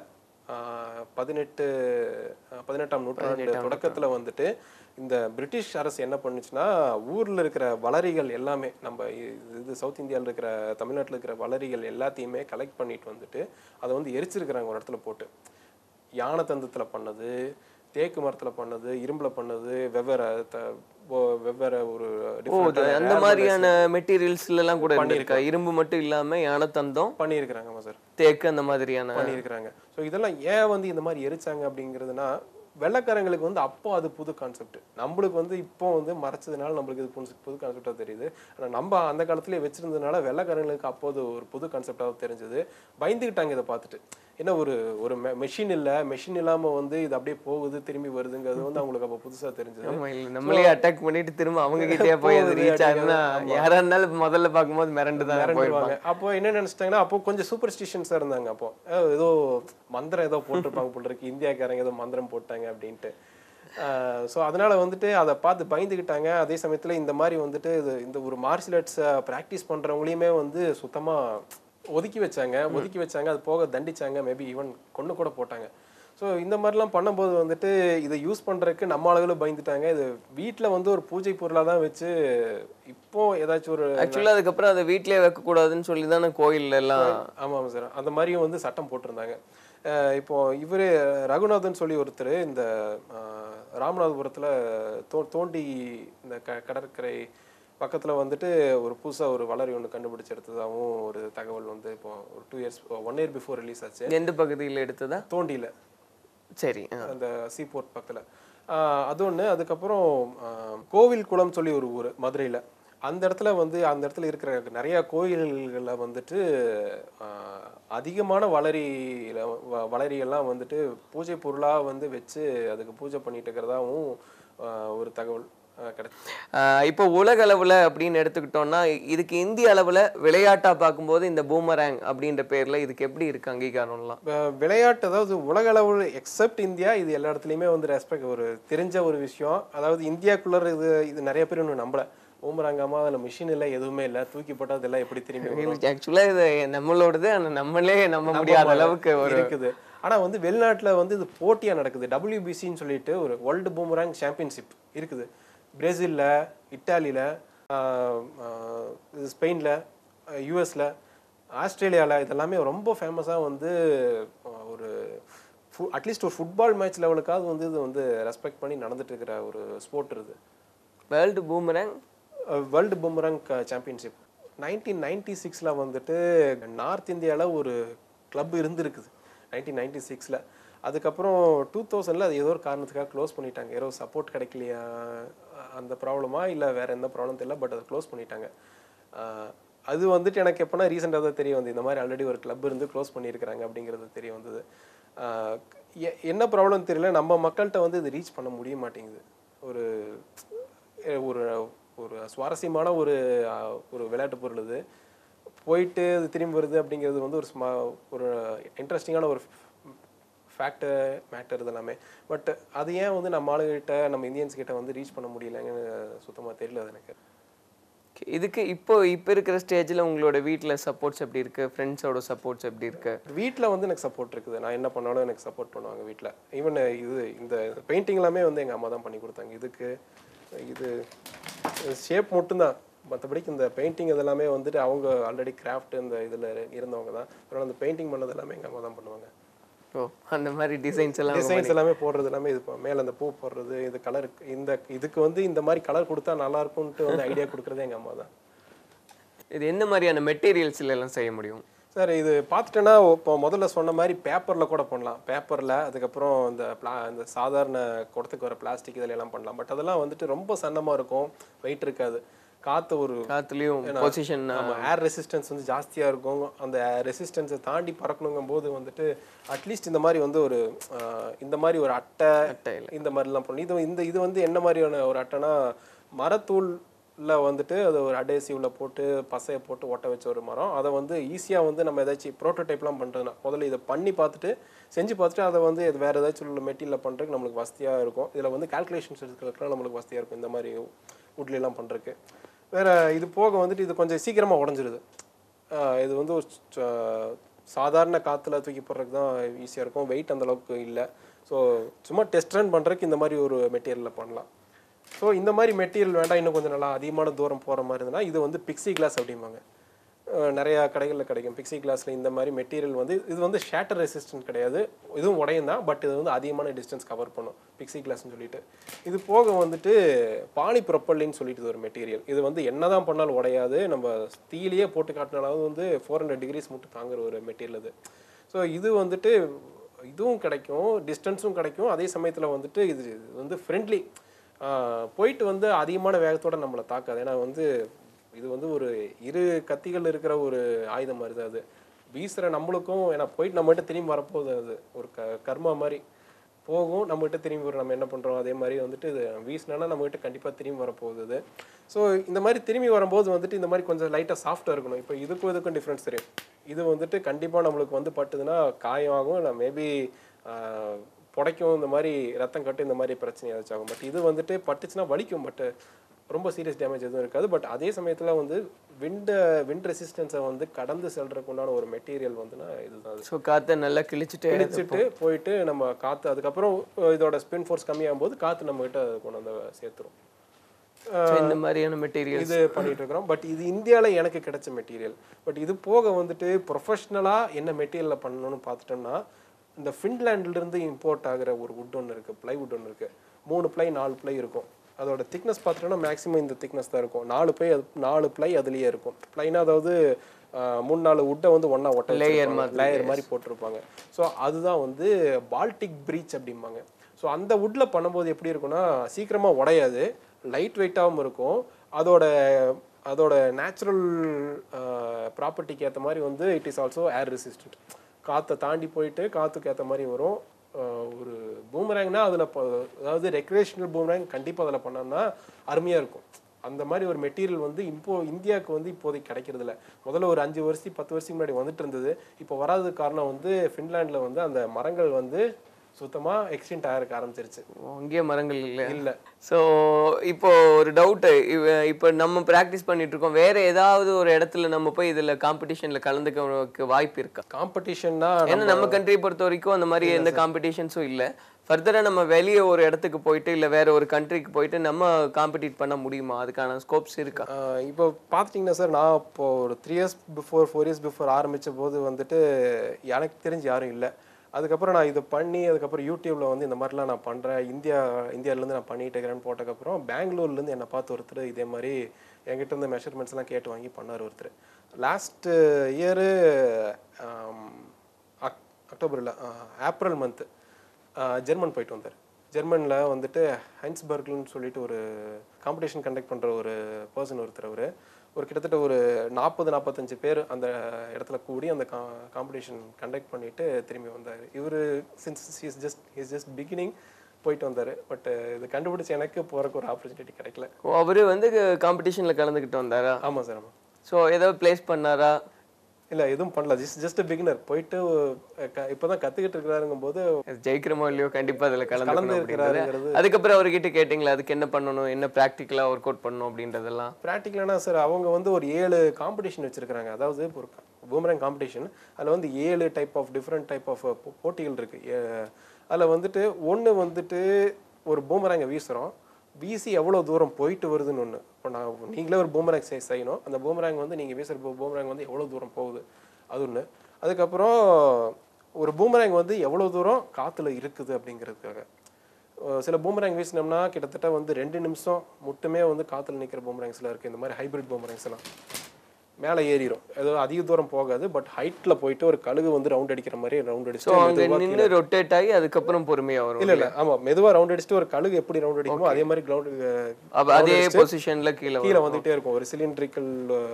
பதினெட்டு அஹ், பதினெட்டாம் நூற்றாண்டு தொடக்கத்தில் வந்துட்டு இந்த பிரிட்டிஷ் அரசு என்ன பண்ணுச்சுன்னா ஊரில் இருக்கிற வளரிகள் எல்லாமே நம்ம இ- இது சவுத் இந்தியாவில் இருக்கிற தமிழ்நாட்டில் இருக்கிற வளரிகள் எல்லாத்தையுமே கலெக்ட் பண்ணிட்டு வந்துட்டு அதை வந்து எரிச்சிருக்கிறாங்க ஒரு இடத்துல போட்டு யானை தந்தத்தில் பண்ணது தேக்கு மரத்துல பண்ணது இரும்புல பண்ணது வெவ்வேறு த- ஒ- வெவ்வேறு ஒரு
ஓ
different
இது அந்த மாதிரியான மெட்டீரியல்ஸ்ல எல்லாம் கூட இருக்கா இரும்பு மட்டும் இல்லாம யானத்தந்தம்
பண்ணியிருக்கிறாங்க ஆமா சார்
தேக்கு அந்த மாதிரியான
பண்ணியிருக்கிறாங்க ஸோ இதெல்லாம் ஏன் வந்து இந்த மாதிரி எரிச்சாங்க அப்படிங்கிறதுனா வெள்ளைக்காரங்களுக்கு வந்து அப்போ அது புது கான்செப்ட் நம்மளுக்கு வந்து இப்போ வந்து மறைச்சதுனால நம்மளுக்கு இது புது புது கான்செப்டாக தெரியுது ஆனால் நம்ம அந்த காலத்திலே வச்சிருந்ததுனால வெள்ளைக்காரங்களுக்கு அப்போது ஒரு புது கான்செப்டாக தெரிஞ்சது பயந்துக்கிட்டாங்க இதை பார்த்துட்டு என்ன ஒரு ஒரு மெஷின் இல்லை மெஷின் இல்லாமல் வந்து இது அப்படியே போகுது திரும்பி வருதுங்கிறது வந்து அவங்களுக்கு அப்போ புதுசாக தெரிஞ்சது
ஆமா இல்ல நம்மளே அட்டாக் பண்ணிட்டு திரும்ப அவங்க கிட்டே போய் அது
போகுது
ரீச் ஆகுனா
அப்படிங்கிறது,
யாரா இருந்தாலும் முதல்ல பார்க்கும்போது மிரண்டு தான் போயிருப்பாங்க
மிரண்டுருவாங்க அப்போ என்ன நினைச்சிட்டாங்கன்னா அப்போ கொஞ்சம் சூப்பர்ஸ்டிஷன்ஸாக இருந்தாங்க அப்போ அஹ் ஏதோ மந்திரம் ஏதோ போட்டிருப்பாங்க போல இருக்கு இந்தியாக்காரங்க ஏதோ மந்திரம் போட்டாங்க அப்படின்ட்டு ஸோ அதனால வந்துட்டு அதை பார்த்து பயந்துக்கிட்டாங்க அதே சமயத்துல இந்த மாதிரி வந்துட்டு இது இந்த ஒரு மார்ஷியல் ஆர்ட்ஸை ப்ராக்டிஸ் பண்றவங்களையுமே வந்து சுத்தமா ஒதுக்கி வச்சாங்க ஒதுக்கி வச்சாங்க அது போக தண்டிச்சாங்க மேபி ஈவன் கொண்டு கூட போட்டாங்க ஸோ இந்த மாதிரிலாம் பண்ணும்போது வந்துட்டு இதை யூஸ் பண்ணுறதுக்கு நம்ம ஆளுகளும் பயந்துட்டாங்க இது வீட்டில் வந்து ஒரு பூஜை பொருளாக தான் வச்சு இப்போ ஏதாச்சும் ஒரு
ஆக்சுவலா அதுக்கப்புறம் அதை வீட்லயே வைக்க கூடாதுன்னு சொல்லி தானே கோயில்ல எல்லாம்
ஆமாம் சார் அந்த மாதிரியும் வந்து சட்டம் போட்டிருந்தாங்க அஹ் இப்போ இவர் ரகுநாதன் சொல்லி ஒருத்தர் இந்த அஹ், ராமநாதபுரத்தில் தோ தோண்டி இந்த க கடற்கரை பக்கத்தில் வந்துட்டு ஒரு புதுசாக ஒரு வளரி ஒன்று கண்டுபிடிச்சு எடுத்ததாகவும் ஒரு தகவல் வந்து இப்போ ஒரு two years one year before release ஆச்சு
எந்த பகுதியில் எடுத்ததா
தோண்டியில்
சரி ஆ.
அந்த சீபோர்ட் பக்கத்தில் அது ஒன்று அதுக்கப்புறம் ஆஹ், கோவில் குளம் சொல்லி ஒரு ஊர் மதுரையில் அந்த இடத்துல வந்து அந்த இடத்துல இருக்கிற நிறைய கோயில்களில் வந்துட்டு ஆஹ், அதிகமான வளரியில வ- வளரியெல்லாம் வந்துட்டு பூஜை பொருளாக வந்து வச்சு அதுக்கு பூஜை பண்ணிட்டு இருக்கிறதாவும் ஆஹ், ஒரு தகவல் ஆஹ், கிடைச்சு
ஆஹ் இப்போ உலக அளவுல அப்படின்னு எடுத்துக்கிட்டோம்னா இதுக்கு இந்திய அளவுல விளையாட்டா பார்க்கும்போது இந்த பூமராங் அப்படின்ற பேர்ல இதுக்கு எப்படி இருக்கு அங்கீகாரம்லாம்
வ- விளையாட்டு அதாவது உலக அளவில் எக்ஸப்ட் இந்தியா இது எல்லா இடத்துலையுமே வந்து ரெஸ்பெக்ட் ஒரு தெரிஞ்ச ஒரு விஷயம் அதாவது இந்தியாக்குள்ள இது இது நிறைய பேர் இன்னும் நம்பல ஊமராங்காமா அதில் மிஷின் இல்லை எதுவுமே இல்லை தூக்கி போட்டால் அதெல்லாம் எப்படி திரும்பி வரும்?
ஆக்சுவலா இது நம்மளோடது ஆனா நம்மளே நம்ப முடியாத அளவுக்கு ஒரு
இருக்குது ஆனா வந்து வெளிநாட்டுல வந்து இது போட்டியா நடக்குது டபிள்யூபிசின்னு சொல்லிட்டு ஒரு வேர்ல்டு பூமராங் சாம்பியன்ஷிப் இருக்குது பிரேசில்ல இட்டாலியில ஆஹ், ஆஹ், இது ஸ்பெயின்ல யூஎஸ்ல ஆஸ்திரேலியால இதெல்லாமே ரொம்ப ஃபேமஸாக வந்து ஆஹ், ஒரு அட்லீஸ்ட் ஒரு ஃபுட்பால் மேட்ச் லெவலுக்காவது வந்து இது வந்து ரெஸ்பெக்ட் பண்ணி நடந்துட்டு இருக்கிற ஒரு ஸ்போர்ட் இது
world boomerang
world boomerang championship nineteen ninety சிக்ஸில் வந்துட்டு நார்த் இந்தியாவில் ஒரு கிளப் இருந்திருக்குது நைன்டீன் நைன்டி சிக்ஸில் அதுக்கப்புறம் டூ தௌசண்டில் அது ஏதோ ஒரு காரணத்துக்காக க்ளோஸ் பண்ணிட்டாங்க ஏதோ சப்போர்ட் கிடைக்கலையா அஹ் அந்த ப்ராப்ளமா இல்லை வேற எந்த ப்ராப்ளம் தெரியல பட் அதை க்ளோஸ் பண்ணிட்டாங்க அஹ் அது வந்துட்டு எனக்கு எப்போனா ரீசெண்டாக தான் தெரிய வந்து இந்த மாதிரி ஆல்ரெடி ஒரு கிளப் இருந்து க்ளோஸ் பண்ணியிருக்கிறாங்க அப்படிங்கிறது தெரிய வந்தது அஹ் எ- என்ன ப்ராப்ளம் தெரியல நம்ம மக்கள்கிட்ட வந்து இது ரீச் பண்ண முடிய மாட்டேங்குது ஒரு அஹ் ஒரு ஒரு சுவாரஸ்யமான ஒரு அஹ், ஒரு விளையாட்டு பொருள் இது போயிட்டு அது திரும்பி வருது அப்படிங்கிறது வந்து ஒரு ஸ்மா ஒரு இன்ட்ரெஸ்டிங்கான ஒரு ஃபேக்டர் மேட்டர் இது எல்லாமே பட் அது ஏன் வந்து நம்ம ஆளுகிட்ட நம்ம இந்தியன்ஸ் கிட்ட வந்து ரீச் பண்ண முடியலங்கன்னு சுத்தமாக தெரியல அது எனக்கு
Okay, இதுக்கு இப்போ இப்போ இருக்கிற ஸ்டேஜ்ல உங்களோட வீட்ல சப்போர்ட்ஸ் எப்படி இருக்கு ஃப்ரெண்ட்ஸோட சப்போர்ட்ஸ் எப்படி இருக்கு
வீட்டில் வந்து எனக்கு சப்போர்ட் இருக்குது நான் என்ன பண்ணாலும் எனக்கு சப்போர்ட் பண்ணுவாங்க வீட்டில் ஈவன் இது இந்த பெயிண்டிங் எல்லாமே வந்து எங்கள் அம்மா தான் பண்ணி கொடுத்தாங்க இதுக்கு இது ஷேப் மட்டும்தான் மற்றபடிக்கு இந்த பெயிண்டிங் இதெல்லாமே வந்துட்டு அவங்க ஆல்ரெடி கிராஃப்ட் இந்த இதில் இருந்தவங்க தான் அதனால் அந்த பெயிண்டிங் பண்ணது எல்லாமே எங்கள் அம்மா தான் பண்ணுவாங்க
ஓ அந்த மாதிரி டிசைன்ஸ் எல்லாம் அவங்க
டிசைன்ஸ் எல்லாமே போடுறது எல்லாமே இது மேலே அந்த பூ போடுறது இது கலர் இந்த இதுக்கு வந்து இந்த மாதிரி கலர் கொடுத்தா நல்லா இருக்கும்ட்டு வந்து ஐடியா கொடுக்குறதே எங்கள் அம்மா தான்
இது என்ன மாதிரியான மெட்டீரியல்ஸ்ல எல்லாம் செய்ய முடியும்
சார் இது பார்த்துட்டேன்னா இப்போ முதல்ல சொன்ன மாதிரி பேப்பரில் கூட பண்ணலாம் பேப்பரில் அதுக்கப்புறம் இந்த பிளா இந்த சாதாரண குடத்துக்கு வர பிளாஸ்டிக் இதில் எல்லாம் பண்ணலாம் பட் அதெல்லாம் வந்துட்டு ரொம்ப சன்னமாக இருக்கும் வெயிட் இருக்காது காற்று ஒரு
காத்துலயும் பொசிஷன்
ஆமாம் ஏர் ரெசிஸ்டன்ஸ் வந்து ஜாஸ்தியாக இருக்கும் அந்த ரெசிஸ்டன்ஸை தாண்டி பறக்கணுங்கும் போது வந்துட்டு அட்லீஸ்ட் இந்த மாதிரி வந்து ஒரு ஆஹ், இந்த மாதிரி ஒரு அட்டை
அட்டையில.
இந்த மாதிரிலாம் பண்ணணும் இது இந்த இது வந்து என்ன மாதிரியான ஒரு அட்டைனா மரத்தூள்ல வந்துட்டு அதை ஒரு அடேசிவ்ல போட்டு பசையை போட்டு ஒட்ட வச்ச ஒரு மரம் அதை வந்து ஈஸியாக வந்து நம்ம ஏதாச்சும் ப்ரோட்டோடைப்லாம் பண்ணுறதுனா முதல்ல இதை பண்ணி பார்த்துட்டு செஞ்சு பார்த்துட்டு அதை வந்து இது வேறு ஏதாச்சும் உள்ள மெட்டீரியல் பண்ணுறதுக்கு நம்மளுக்கு வசதியாக இருக்கும் இதில் வந்து கால்குலேஷன்ஸ் இருக்கிறதுக்குலாம் நம்மளுக்கு வசதியாக இருக்கும் இந்த மாதிரி woodல-எல்லாம் பண்ணுறதுக்கு வேற இது போக வந்துட்டு இது கொஞ்சம் சீக்கிரமாக உடஞ்சிருது ஆஹ் இது வந்து ஒரு ச- சாதாரண காற்றுல தூக்கி போடுறதுக்கு தான் ஈஸியாக இருக்கும் வெயிட் அந்த அளவுக்கு இல்லை ஸோ சும்மா டெஸ்ட் ரன் பண்ணுறதுக்கு இந்த மாதிரி ஒரு மெட்டீரியலில் பண்ணலாம் ஸோ இந்த மாதிரி மெட்டீரியல் வேண்டாம் இன்னும் கொஞ்சம் நல்லா அதிகமான தூரம் போகிற மாதிரி இருந்ததுன்னா இது வந்து பிக்ஸி கிளாஸ் அப்படிம்பாங்க அஹ், நிறையா கடைகளில் கிடைக்கும் பிக்ஸி கிளாஸில் இந்த மாதிரி மெட்டீரியல் வந்து இது வந்து ஷேட்டர் ரெசிஸ்டன்ட் கிடையாது இதுவும் உடையும் தான் பட் இது வந்து அதிகமான டிஸ்டன்ஸ் கவர் பண்ணும் பிக்ஸி கிளாஸ்னு சொல்லிட்டு இது போக வந்துட்டு பாலி ப்ரொப்பல்லின்னு சொல்லிட்டு இது ஒரு மெட்டீரியல் இது வந்து என்னதான் பண்ணாலும் உடையாது நம்ம தீயிலேயே போட்டு காட்டினாலும் வந்து ஃபோர் ஹண்ட்ரட் டிகிரிஸ் மட்டும் தாங்குற ஒரு மெட்டீரியல் இது ஸோ இது வந்துட்டு இதுவும் கிடைக்கும் டிஸ்டன்ஸும் கிடைக்கும் அதே சமயத்தில் வந்துட்டு இது இது வந்து ஃப்ரெண்ட்லி போயிட்டு வந்து அதிகமான வேகத்தோட நம்மளை தாக்காது ஏன்னா வந்து இது வந்து ஒரு இரு கத்திகள் இருக்கிற ஒரு ஆயுதம் மாதிரி தான் அது வீசுகிற நம்மளுக்கும் ஏன்னா போயிட்டு நம்மகிட்ட திரும்பி வரப்போகுது அது ஒரு க கர்மா மாதிரி போகும் நம்மகிட்ட திரும்பி வரும் நம்ம என்ன பண்ணுறோம் அதே மாதிரி வந்துட்டு இது வீசினா நம்மகிட்ட கண்டிப்பாக திரும்பி வரப்போகுது இது ஸோ இந்த மாதிரி திரும்பி வரும்போது வந்துட்டு இந்த மாதிரி கொஞ்சம் லைட்டாக சாஃப்டாக இருக்கணும் இப்போ இதுக்கும் இதுக்கும் டிஃப்ரென்ஸ் தெரியும் இது வந்துட்டு கண்டிப்பாக நம்மளுக்கு வந்து பட்டுதுன்னா காயம் ஆகும் இல்லை மேபி புடைக்கும் இந்த மாதிரி ரத்தம் கட்டு இந்த மாதிரி பிரச்சனை ஏதாச்சும் ஆகும் பட் இது வந்துட்டு பட்டுச்சுன்னா வலிக்கும் பட் ரொம்ப சீரியஸ் டேமேஜ் எதுவும் இருக்காது பட் அதே சமயத்தில் வந்து விண்ட விண்ட் ரெசிஸ்டன்ஸை வந்து கடந்து செல்றதுக்கு உண்டான ஒரு மெட்டீரியல் வந்துன்னா இதுதான் அது
ஸோ காற்றை நல்லா கிழிச்சிட்டு
கிழிச்சிட்டு போயிட்டு நம்ம காற்று அதுக்கப்புறம் இதோட ஸ்பின் ஃபோர்ஸ் கம்மியாகும் போது காற்று நம்மகிட்ட கொண்டு வந்து சேர்த்துரும்
So, இந்த மாதிரியான மெட்டீரியல்
இது பண்ணிட்டு இருக்கிறோம் பட் இது இந்தியாவில் எனக்கு கிடைச்ச மெட்டீரியல் பட் இது போக வந்துட்டு ப்ரொஃபஷ்னலாக என்ன மெட்டீரியலில் பண்ணணும்னு பார்த்துட்டோம்னா இந்த ஃபின்லாண்ட்ல இருந்து இம்போர்ட் ஆகிற ஒரு வுட் ஒன்று இருக்குது ப்ளைவுட் ஒன்று இருக்குது மூணு ப்ளை நாலு ப்ளை இருக்கும் அதோட திக்னஸ் பார்த்துட்டோம்னா மேக்ஸிமம் இந்த திக்னஸ் தான் இருக்கும் நாலு ப்ளை அது நாலு ப்ளை அதுலேயே இருக்கும் ப்ளைனா அதாவது ஆஹ், மூணு நாலு வுட்டை வந்து ஒன்றா ஒட்ட லேயர் மாதிரி லேயர் மாதிரி போட்டிருப்பாங்க ஸோ அதுதான் வந்து பால்டிக் ப்ரீச் அப்படிம்பாங்க ஸோ அந்த வுட்டில் பண்ணும்போது எப்படி இருக்கும்னா சீக்கிரமாக உடையாது லைட் வெயிட்டாகவும் இருக்கும் அதோட அதோட நேச்சுரல் ப்ராப்பர்ட்டிக்கு ஏற்ற மாதிரி வந்து it is also air resistant காற்றை தாண்டி போயிட்டு காற்றுக்கு ஏற்ற மாதிரி வரும் ஆஹ் ஒரு பூமரேங்னா அதில் அதாவது ரெக்ரேஷனல் பூமரேங் கண்டிப்பாக அதில் பண்ணோம்னா அருமையாக இருக்கும் அந்த மாதிரி ஒரு மெட்டீரியல் வந்து இப்போ இந்தியாவுக்கு வந்து இப்போதைக்கு கிடைக்கிறது இல்ல முதல்ல ஒரு அஞ்சு வருஷம் பத்து வருஷம் முன்னாடி வந்துட்டு இருந்தது இப்போ வராததுக்கு காரணம் வந்து ஃபின்லாண்டில் வந்து அந்த மரங்கள் வந்து சுத்தமாக எக்ஸ்டென்ட் ஆகிறதுக்கு ஆரம்பிச்சிருச்சு
அங்கேயே மரங்கள் இல்லை
இல்லை
ஸோ இப்போ ஒரு டவுட்டு இப்போ நம்ம ப்ராக்டிஸ் பண்ணிட்டு இருக்கோம் வேற ஏதாவது ஒரு இடத்துல நம்ம போய் இதில் காம்படிஷனில் கலந்துக்க வாய்ப்பு இருக்கா
காம்படிஷன்னா
ஏன்னா நம்ம கண்ட்ரியை பொறுத்த வரைக்கும் அந்த மாதிரி எந்த காம்படிஷன்ஸும் இல்லை ஃபர்தராக நம்ம வெளியே ஒரு இடத்துக்கு போயிட்டு இல்லை வேற ஒரு கண்ட்ரிக்கு போயிட்டு நம்ம காம்படிட் பண்ண முடியுமா அதுக்கான ஸ்கோப்ஸ் இருக்கா
ஆஹ் இப்போ பார்த்துட்டிங்கன்னா சார் நான் இப்போ ஒரு three years before four years before ஆரம்பித்த போது வந்துட்டு எனக்கு தெரிஞ்சு யாரும் இல்லை அதுக்கப்புறம் நான் இதை பண்ணி அதுக்கப்புறம் யூடியூப்ல வந்து இந்த மாதிரிலாம் நான் பண்ணுறேன் இந்தியா இந்தியாவிலேருந்து நான் பண்ணிட்டு இருக்கிறேன்னு போட்டதுக்கப்புறம் பெங்களூர்லேருந்து என்னை பார்த்து ஒருத்தர் இதே மாதிரி என்கிட்ட இருந்து மெஷர்மெண்ட்ஸ்லாம் கேட்டு வாங்கி பண்ணார் ஒருத்தர் லாஸ்ட்டு இயரு அக்டோபர் இல்லை ஏப்ரல் மந்த்து ஜெர்மன் போயிட்டு வந்தார் ஜெர்மனில் வந்துட்டு ஹைன்ஸ்பர்க்னு சொல்லிட்டு ஒரு காம்படிஷன் கண்டக்ட் பண்ணுற ஒரு பர்சன் ஒருத்தர் அவர் ஒரு கிட்டத்தட்ட ஒரு நாற்பது நாற்பத்தஞ்சு பேர் அந்த இடத்துல கூடி அந்த கா காம்படிஷன் கண்டக்ட் பண்ணிட்டு திரும்பி வந்தார் இவர் since is just is just beginning போயிட்டு வந்தார் பட் இது கண்டுபிடிச்ச எனக்கு போகிறக்கு ஒரு ஆப்பர்ச்சுனிட்டி கிடைக்கல
ஓ அவரு வந்து காம்படிஷனில் கலந்துக்கிட்டு வந்தாரா
ஆமாம் சார் ஆமாம்
ஸோ ஏதோ பிளேஸ் பண்ணாரா
இல்லை எதுவும் பண்ணல ஜஸ்ட் ஜஸ்ட் பிகினர் போயிட்டு இப்போ தான் கற்றுக்கிட்டு இருக்கிறாருங்கும் போது
ஜெயிக்கிறோமோ இல்லையோ கண்டிப்பா அதுல கலந்துக்கணும்
கலந்து
அப்படின்றது
இருக்கிறாருங்கிறது
அதுக்கப்புறம் அவர்கிட்ட கேட்டிங்களா அதுக்கு என்ன பண்ணணும் என்ன ப்ராக்டிக்கலா ஒர்க் அவுட் பண்ணணும் அப்படின்றதெல்லாம்
ப்ராக்டிக்கலானா சார் அவங்க வந்து ஒரு ஏழு காம்படிஷன் வச்சுருக்காங்க அதாவது ஒரு பூமரங் காம்படிஷன் அதில் வந்து ஏழு type of different type of போட்டிகள் இருக்குது அதில் வந்துட்டு ஒன்று வந்துட்டு ஒரு பூமரங்கை வீசுகிறோம் வீசி எவ்வளோ தூரம் போயிட்டு வருதுன்னு ஒன்று இப்போ நான் நீங்களே ஒரு பூமரங் செய் செய்யணும் அந்த பூமரங் வந்து நீங்கள் வீசுகிற பூமரங் வந்து எவ்வளோ தூரம் போகுது அது ஒன்று அதுக்கப்புறம் ஒரு பூமரங் வந்து எவ்வளோ தூரம் காற்றுல இருக்குது அப்படிங்கிறதுக்காக அஹ் சில பூமரேங் வீசினோம்னா கிட்டத்தட்ட வந்து ரெண்டு நிமிஷம் மட்டுமே வந்து காத்துல நிக்கிற பூமரேங்ஸ்லாம் இருக்கு இந்த மாதிரி ஹைபிரிட் பூமரேங்ஸ் எல்லாம் மேலே ஏறிடும் ஏதோ அதிக தூரம் போகாது பட் ஹைட்ல போயிட்டு ஒரு கழுகு வந்து ரவுண்ட் அடிக்கிற மாதிரி ரவுண்ட்
ஸோ அங்க
அடிச்சு
நின்னு ரொட்டேட் ஆகி அதுக்கப்புறம் பொறுமையா வரும்
இல்ல இல்ல ஆமா மெதுவா ரவுண்ட் அடிச்சுட்டு ஒரு கழுகு எப்படி ரவுண்ட் அடிக்குமோ அதே மாதிரி கிரவுண்ட்
அப்ப அதே பொசிஷன்ல கீழே வரும்
கீழே வந்துட்டே இருக்கும் ஒரு சிலிண்ட்ரிக்கல்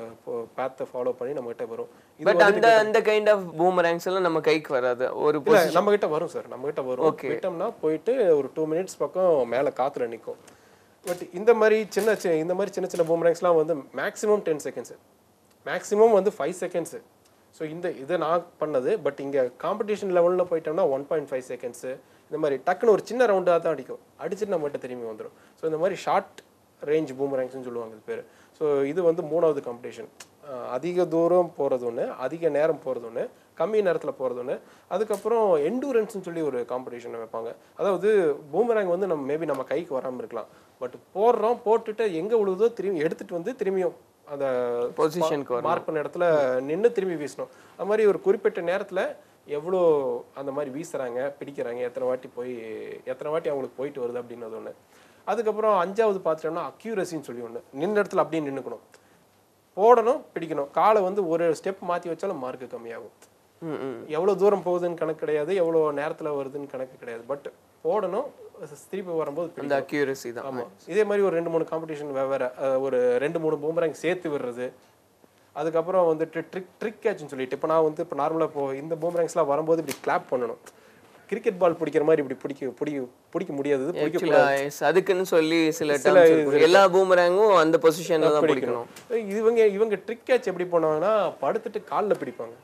பேத்தை ஃபாலோ பண்ணி நம்ம கிட்ட வரும் இது
பட் அந்த அந்த கைண்ட் ஆஃப் பூமரேங்ஸ் எல்லாம் நம்ம கைக்கு வராது ஒரு
இல்ல நம்ம கிட்ட வரும் சார் நம்ம கிட்ட வரும் விட்டோம்னா போயிட்டு ஒரு டூ மினிட்ஸ் பக்கம் மேல காத்துல நிக்கும் பட் இந்த மாதிரி சின்ன சி- இந்த மாதிரி சின்ன சின்ன பூமரேங்ஸ்லாம் வந்து மேக்ஸிமம் டென் செகண்ட்ஸ் மேக்ஸிமம் வந்து ஃபைவ் செகண்ட்ஸ் ஸோ இந்த இதை நான் பண்ணது பட் இங்கே காம்படிஷன் லெவலில் போயிட்டோம்னா ஒன் பாயிண்ட் ஃபைவ் செகண்ட்ஸு இந்த மாதிரி டக்குன்னு ஒரு சின்ன ரவுண்டாக தான் அடிக்கும் அடிச்சுட்டு நம்மகிட்ட திரும்பி வந்துடும் ஸோ இந்த மாதிரி ஷார்ட் ரேஞ்ச் பூமரேங்ஸ்னு சொல்லுவாங்க இது பேர் ஸோ இது வந்து மூணாவது காம்படிஷன் அதிக தூரம் போகிறது ஒன்று அதிக நேரம் போகிறது ஒன்று கம்மி நேரத்தில் போகிறது ஒன்று அதுக்கப்புறம் எண்டூரன்ஸ்னு சொல்லி ஒரு காம்படிஷன் வைப்பாங்க அதாவது பூமரேங் வந்து நம்ம மேபி நம்ம கைக்கு வராமல் இருக்கலாம் பட் போடுறோம் போட்டுட்டு எங்கே விழுதோ திரும்பி எடுத்துகிட்டு வந்து திரும்பியும் அந்த
பொசிஷனுக்கு வரணும்
மார்க் பண்ண இடத்துல நின்று திரும்பி வீசணும் அது மாதிரி ஒரு குறிப்பிட்ட நேரத்துல எவ்வளோ அந்த மாதிரி வீசுறாங்க பிடிக்கிறாங்க எத்தனை வாட்டி போய் எத்தனை வாட்டி அவங்களுக்கு போயிட்டு வருது அப்படின்றது ஒண்ணு அதுக்கப்புறம் அஞ்சாவது பார்த்துட்டோம்னா அக்யூரசின்னு சொல்லி ஒண்ணு நின்ற இடத்துல அப்படியே நின்னுக்கணும் போடணும் பிடிக்கணும் காலை வந்து ஒரு ஸ்டெப் மாத்தி வச்சாலும் மார்க் கம்மியாகும்
ம் ம்
எவ்வளவு தூரம் போகுதுன்னு கணக்கு கிடையாது எவ்வளவு நேரத்துல வருதுன்னு கணக்கு கிடையாது பட் போடணும் திருப்பி வரும்போது
அந்த
பிடிக்கணும்.
அக்யூரசி தான்
ஆமா இதே மாதிரி ஒரு ரெண்டு மூணு காம்படிஷன் வெவ்வேறு அஹ், ஒரு ரெண்டு மூணு பூமராங் சேர்த்து விடுறது அதுக்கப்புறம் வந்துட்டு ட்ரிக் ட்ரிக் கேட்ச்னு சொல்லிட்டு இப்போ நான் வந்து இப்போ நார்மலாக இப்போ இந்த பூமராங்ஸ்லாம் வரும்போது இப்படி கிளாப் பண்ணணும் கிரிக்கெட் பால் பிடிக்கிற மாதிரி இப்படி பிடிக்க பிடிக்க பிடிக்க முடியாது பிடிக்க
ஆக்சுவலா அதுக்குன்னு சொல்லி சில
சில
terms
இது
இருக்கும். எல்லா பூமராங்கும் அந்த பொசிஷன்ல தான் பிடிக்கணும்
இவங்க இவங்க ட்ரிக் கேட்ச் எப்படி பண்ணுவாங்கன்னா படுத்துட்டு காலில் பிடிப்பாங்க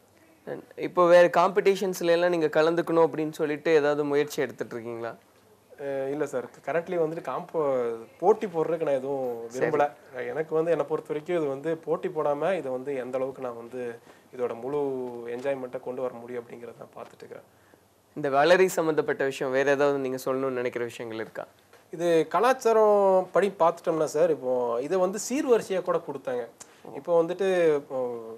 இப்போ வேற காம்படிஷன்ஸ்ல எல்லாம் நீங்க கலந்துக்கணும் அப்படின்னு சொல்லிட்டு ஏதாவது முயற்சி எடுத்துட்டு இருக்கீங்களா
அஹ் இல்ல சார் கரண்ட்லி வந்துட்டு காம்போ போட்டி போடுறதுக்கு நான் எதுவும் விரும்பல எனக்கு வந்து என்னை பொறுத்த வரைக்கும் இது வந்து போட்டி போடாம இதை வந்து எந்த அளவுக்கு நான் வந்து இதோட முழு என்ஜாய்மெண்ட்டை கொண்டு வர முடியும் அப்படிங்கிறத நான் பார்த்துட்டு இருக்கிறேன்
இந்த வளரி சம்பந்தப்பட்ட விஷயம் வேற ஏதாவது நீங்க சொல்லணும்னு நினைக்கிற விஷயங்கள் இருக்கா
இது கலாச்சாரம் படி பார்த்துட்டோம்னா சார் இப்போ இதை வந்து சீர்வரிசையா கூட கொடுத்தாங்க இப்போ வந்துட்டு இப்போ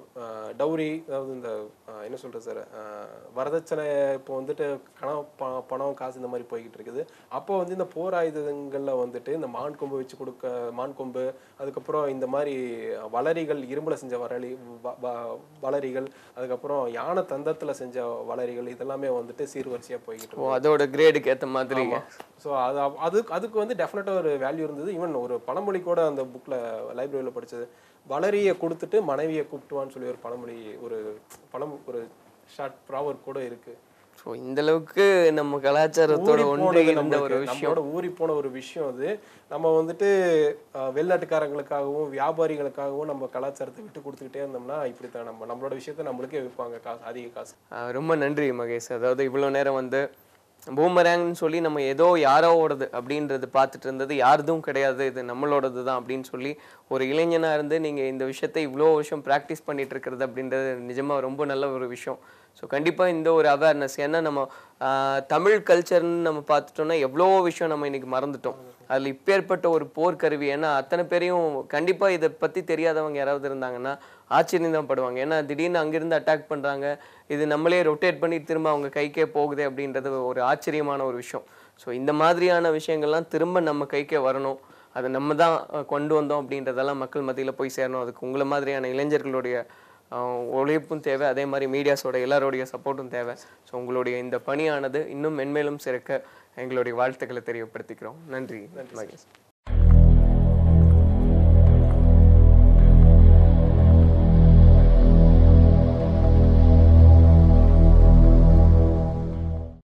டௌரி அதாவது இந்த அஹ், என்ன சொல்றது சார் வரதட்சணை இப்போ வந்துட்டு கணம் ப- பணம் காசு இந்த மாதிரி போய்கிட்டு இருக்குது அப்போ வந்து இந்த போர் ஆயுதங்கள்ல வந்துட்டு இந்த மான் கொம்பு வச்சு கொடுக்க மான் கொம்பு அதுக்கப்புறம் இந்த மாதிரி வளரிகள் இரும்புல செஞ்ச வளரி வ- வ- வளரிகள் அதுக்கப்புறம் யானை தந்தத்துல செஞ்ச வளரிகள் இதெல்லாமே வந்துட்டு சீர்வரிசையா போய்கிட்டு இருக்கு.
ஓ அதோட கிரேடுக்கு ஏத்த மாதிரி
ஸோ அது அது அதுக்கு வந்து டெஃபினட்டாக ஒரு வேல்யூ இருந்தது ஈவன் ஒரு பழமொழி கூட அந்த புக்கில் லைப்ரரியில் படிச்சது வளரியை கொடுத்துட்டு மனைவியை கூப்பிட்டுவான்னு சொல்லி ஒரு பழமொழி ஒரு பழம் ஒரு ஷார்ட் ப்ராவர் கூட இருக்கு
ஸோ இந்த அளவுக்கு நம்ம கலாச்சாரத்தோட
ஊறி
ஒன்றி
போனது
இருந்த ஒரு
நம்மளுக்கு,
விஷயம்
நம்மளோட ஊறி போன ஒரு விஷயம் அது நம்ம வந்துட்டு அஹ், வெளிநாட்டுக்காரங்களுக்காகவும் வியாபாரிகளுக்காகவும் நம்ம கலாச்சாரத்தை விட்டு கொடுத்துக்கிட்டே இருந்தோம்னா இப்படி தான் நம்ம நம்மளோட விஷயத்த நம்மளுக்கே விற்பாங்க காசு அதிக காசு
ஆஹ் ரொம்ப நன்றி மகேஷ் அதாவது இவ்வளோ நேரம் வந்து பூமரேங்னு சொல்லி நம்ம ஏதோ யாரோடது அப்படின்றது பார்த்துட்டு இருந்தது யாரதும் கிடையாது இது நம்மளோடது தான் அப்படின்னு சொல்லி ஒரு இளைஞனா இருந்து நீங்க இந்த விஷயத்தை இவ்வளோ வருஷம் ப்ராக்டிஸ் பண்ணிட்டு இருக்கிறது அப்படின்றது நிஜமா ரொம்ப நல்ல ஒரு விஷயம் ஸோ கண்டிப்பா இந்த ஒரு அவேர்னஸ் ஏன்னா நம்ம ஆஹ் தமிழ் கல்ச்சர்னு நம்ம பார்த்துட்டோம்னா எவ்வளோ விஷயம் நம்ம இன்னைக்கு மறந்துட்டோம் அதில் இப்பேற்பட்ட ஒரு போர்க்கருவி ஏன்னா அத்தனை பேரையும் கண்டிப்பா இதை பத்தி தெரியாதவங்க யாராவது இருந்தாங்கன்னா ஆச்சரியம் தான் படுவாங்க ஏன்னா திடீர்னு அங்கிருந்து அட்டாக் பண்றாங்க இது நம்மளே ரொட்டேட் பண்ணி திரும்ப அவங்க கைக்கே போகுது அப்படின்றது ஒரு ஆச்சரியமான ஒரு விஷயம் ஸோ இந்த மாதிரியான விஷயங்கள்லாம் திரும்ப நம்ம கைக்கே வரணும் அதை நம்ம தான் அஹ், கொண்டு வந்தோம் அப்படின்றதெல்லாம் மக்கள் மத்தியில் போய் சேரணும் அதுக்கு உங்களை மாதிரியான இளைஞர்களுடைய அஹ், உழைப்பும் தேவை அதே மாதிரி மீடியாஸோட எல்லாரோடைய சப்போர்ட்டும் தேவை ஸோ உங்களுடைய இந்த பணியானது இன்னும் மென்மேலும் சிறக்க எங்களுடைய வாழ்த்துக்களை தெரியப்படுத்திக்கிறோம் நன்றி மகேஷ்